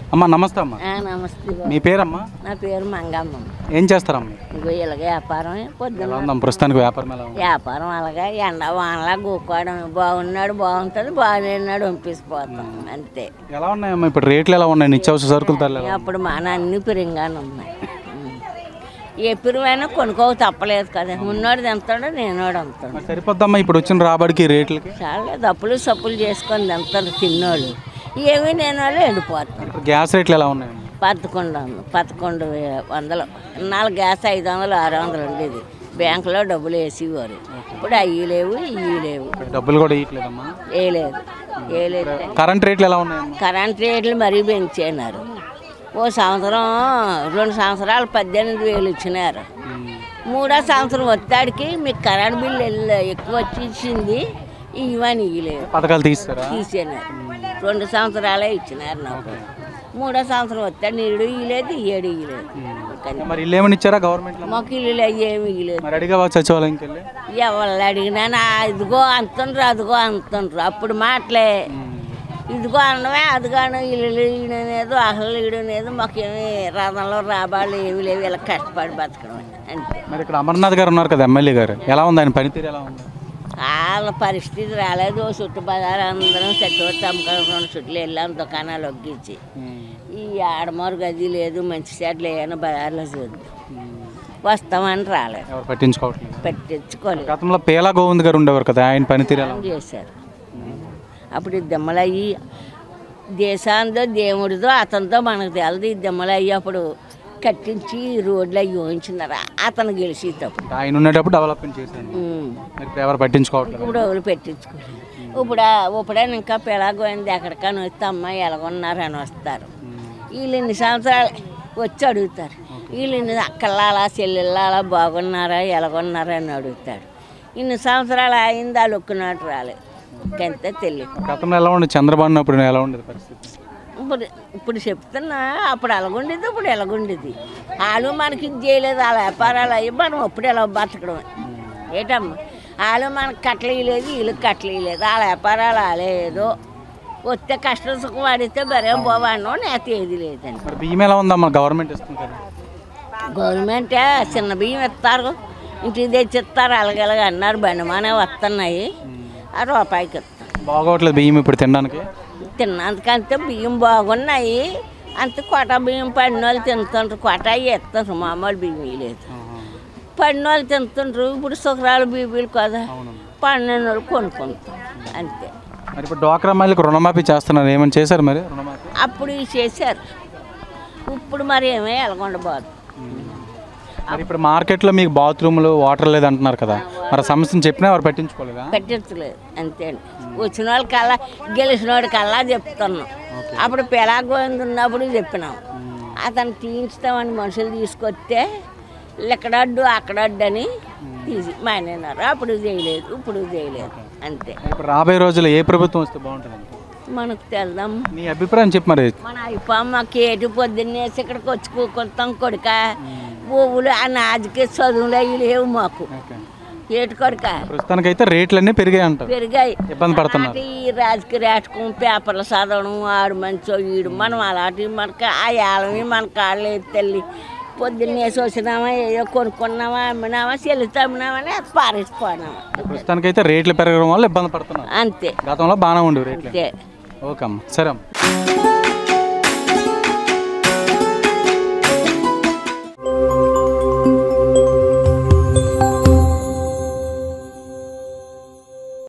అమ్మ నమస్తే అమ్మ ఆ, నమస్తే బాబు. మీ పేరమ్మా నా పేరు మంగమ్మ ఏం చేస్తారమ్మ ఇంకో ఇలాగ వ్యాపారం పొద్దున్న ఎలా ఉందమ్మ ప్రస్తుతానికి వ్యాపారం ఎలా ఉంది వ్యాపారం అలాగా ఎండ వానలా గూక్కోవడం బాగున్నాడు బాగుంటుంది బాగాలేనాడు పంపిసిపోతాం అంతే ఎలా ఉన్నాయమ్మా ఇప్పుడు రేట్లు ఎలా ఉన్నాయి నిత్యావసర సరుకుల ధరలు ఎలా అప్పుడు మన అన్ని పిరింగానే ఉన్నాయి ఉం. ఏ పిరువైనా కొనుక్కో తప్పలేదు కదా ఉన్నోడు తింటాడు నేనోడు అంతాడు మరి సరిపోద్దమ్మా ఇప్పుడు వచ్చిన రాబడికి రేట్లకి చాలా దప్పులు సప్పులు చేసుకొని తింటారు తిన్నోళ్ళు ఏమీ నేను వాళ్ళు ఎండిపోతాం ఇప్పుడు గ్యాస్ రేట్లు ఎలా ఉన్నాయమ్మా పదకొండు వందలు పదకొండు వే- వందలు నాలుగు గ్యాస్ ఐదు వందలు ఆరు వందలు ఉండేది బ్యాంకులో డబ్బులు వేసేవారు ఇప్పుడు అవి లేవు ఇవి లేవు డబ్బులు కూడా ఇవ్వట్లేదమ్మా ఏ లేదు ఏ లేదు కరెంట్ రేట్లు ఎలా ఉన్నాయమ్మా కరెంట్ రేట్లు మరీ పెంచేనారు ఓ సంవత్సరం రెండు సంవత్సరాలు పద్దెనిమిది వేలు ఇచ్చినారు మూడో సంవత్సరం వచ్చాడికి మీకు కరెంట్ బిల్లు ఎల్ల- ఎక్కువ వచ్చి ఇచ్చింది ఇవని ఇవ్వలేదు పథకాలు తీస్తారా తీసేనారు రెండు సంవత్సరాలే ఇచ్చినారు నాకు మూడో సంవత్సరం వస్తే నీడు ఇయ్యలేదు ఏడు ఇయ్యలేదు కానీ మరి ఇల్లు ఏమని ఇచ్చారా గవర్నమెంట్లో మాకు ఇల్లు ఏమి ఇయ్యలేదు మరి అడిగా సచివాలయంకి వెళ్ళి ఎవరు అడిగినా నా ఇదిగో అంతుండ్రు అదిగో అంతుండ్రు అప్పుడు మాటలే ఇదిగో అన్నమే అదిగాను ఇల్లు ఈడనేది అసలు ఈడనేది మాకేమి రథంలో రాబాళ్ళు ఏమి లేవు ఇలా కష్టపడి బతకడం అంతే మరి ఇక్కడ అమర్నాథ్ గారు ఉన్నారు కదా ఎమ్మెల్యే గారు ఎలా ఉంది ఆయన పనితీరు ఎలా ఉంది వాళ్ళ పరిస్థితి రాలేదు ఓ చుట్టు బజారు అందరం చెట్టు అమ్మకాలు రెండు చుట్లు వెళ్ళాం దుకాణాలు ఒగ్గించి ఈ ఆడమోరు గది లేదు మంచి చెట్లు ఏమైనా బజార్లో చూద్దాం వస్తామని రాలేదు ఎవరు పట్టించుకోవట్లేదు పెట్టించుకోలేదు గతంలో పేలా గోవింద్ గారు ఉండేవారు కదా ఆయన పనితీరు ఎలా ఉంది చేశారు అప్పుడు ఈ దెమ్మలయ్యి దేశాంతో దేవుడితో అతనితో మనకు తెలదు ఈ దెమ్మలయ్యి అప్పుడు కట్టించి రోడ్లు అవి ఊహించినారు అతను గెలిచి తప్పుడు ఆయన ఉండేటప్పుడు డెవలప్మెంట్ చేశాను ఉమ్. మరి ఇప్పుడు ఎవరు పట్టించుకోవట్లేదు ఇప్పుడు ఎవరు పెట్టించుకోలేదు ఇప్పుడు ఇప్పుడైనా ఇంకా పిల్లగోయింది ఎక్కడికైనా వస్తే అమ్మాయి ఎలాగొన్నారని వస్తారు వీళ్ళు ఇన్ని సంవత్సరాలు వచ్చి అడుగుతారు వీళ్ళు ఇన్ని అక్కల్లాలా చెల్లెళ్ళాలా బాగున్నారా ఎలాగొన్నారా అని అడుగుతాడు ఇన్ని సంవత్సరాలు అయింది వాళ్ళు ఒక్కనాటు రాలేదు ఇంకంతే తెలియదు గతంలో ఎలా ఉండేది చంద్రబాబు ఉన్నప్పుడు ఎలా ఉండేది పరిస్థితి ఇప్పుడు ఇప్పుడు చెప్తున్నా అప్పుడు ఎలాగుండేది ఇప్పుడు ఎలాగుండేది వాళ్ళు మనకి ఇది చేయలేదు వాళ్ళ వ్యాపారాలు అయ్యి మనం అప్పుడు ఎలా బతకడం ఏటమ్మా వాళ్ళు మనకు కట్టలేదు వీళ్ళకి కట్టలేదు వాళ్ళ వ్యాపారాలు వాళ్ళేదో వస్తే కష్టం సుఖం వాడితే బరే పోవాడో నేత ఏది లేదండి మరి బియ్యం ఎలా ఉందమ్మా గవర్నమెంట్ ఇస్తుంది కదా గవర్నమెంట్ చిన్న బియ్యం ఇస్తారు ఇంటికి తెచ్చి ఇస్తారు అలాగలాగ అన్నారు బండిమానే వస్తున్నాయి ఆ రూపాయికి ఇస్తాను బాగోట్లేదు బియ్యం ఇప్పుడు తినడానికి తిన్నందుకంతే బియ్యం బాగున్నాయి అంతే కొట బియ్యం పడిన వాళ్ళు తింటుండ్రు కొట ఇస్తారు మామూలు బియ్యం లేదు పడిన వాళ్ళు తింటుండ్రు ఇప్పుడు సుఖరాలు బీబీలు కదా పన్నెండు వాళ్ళు కొనుక్కుంటాం అంతే మరి ఇప్పుడు డ్వాక్రా మహిళలకు రుణమాఫీ చేస్తున్నారు ఏమైనా చేశారు మరి రుణమాఫీ అప్పుడు ఇవి చేశారు ఇప్పుడు మరి ఏమీ ఎలగొండబోదు మరి ఇప్పుడు మార్కెట్లో మీకు బాత్రూమ్లు వాటర్ లేదు అంటున్నారు కదా మరి ఆ సమస్యను చెప్పినా వారు పట్టించుకోలేదా పెట్టించలేదు అంతే అండి వచ్చిన వాళ్ళకల్లా గెలిచిన వాడికల్లా చెప్తున్నాం అప్పుడు పెలాగోవింద ఉన్నప్పుడు చెప్పినాం అతను తీయించుతామని మనుషులు తీసుకొస్తే ఇక్కడడ్డు అక్కడడ్డు అని తీసి మానేనారు అప్పుడు చేయలేదు ఇప్పుడు చేయలేదు అంతే మరి ఇప్పుడు రాబోయే రోజుల్లో ఏ ప్రభుత్వం వస్తే బాగుంటుంది మనకు తెల్దాం నీ అభిప్రాయం చెప్పు మరి మన అయిపోమ్మ కేటు పొద్దున్నేసి ఇక్కడికి వచ్చి కూకుంటాం కొడుక పువ్వులు ఆ నాజుకే చదువులు అవి లేవు మాకు ఓకే ఏటు కొడుక ప్రస్తుతానికైతే రేట్లన్నీ పెరిగాయి అంటారు పెరిగాయి ఇబ్బంది పడుతున్నారు అలాంటి ఈ రాజకీయ రాటకం పేపర్లు చదవడం ఆడు మంచో ఈడు మనం అలాంటివి మనకి ఆ ఏళవి మన కాళ్ళు తల్లి పొద్దున్నేసి వచ్చినామా ఏదో కొనుక్కున్నామా అమ్మినామా చెల్లితో అమ్మినామా అని పారేసిపోయినామా ప్రస్తుతానికైతే రేట్లు పెరగడం వల్ల ఇబ్బంది పడుతున్నారు అంతే గతంలో బాగానే ఉండేవి రేట్లు అంతే ఓకే అమ్మ సరే అమ్మ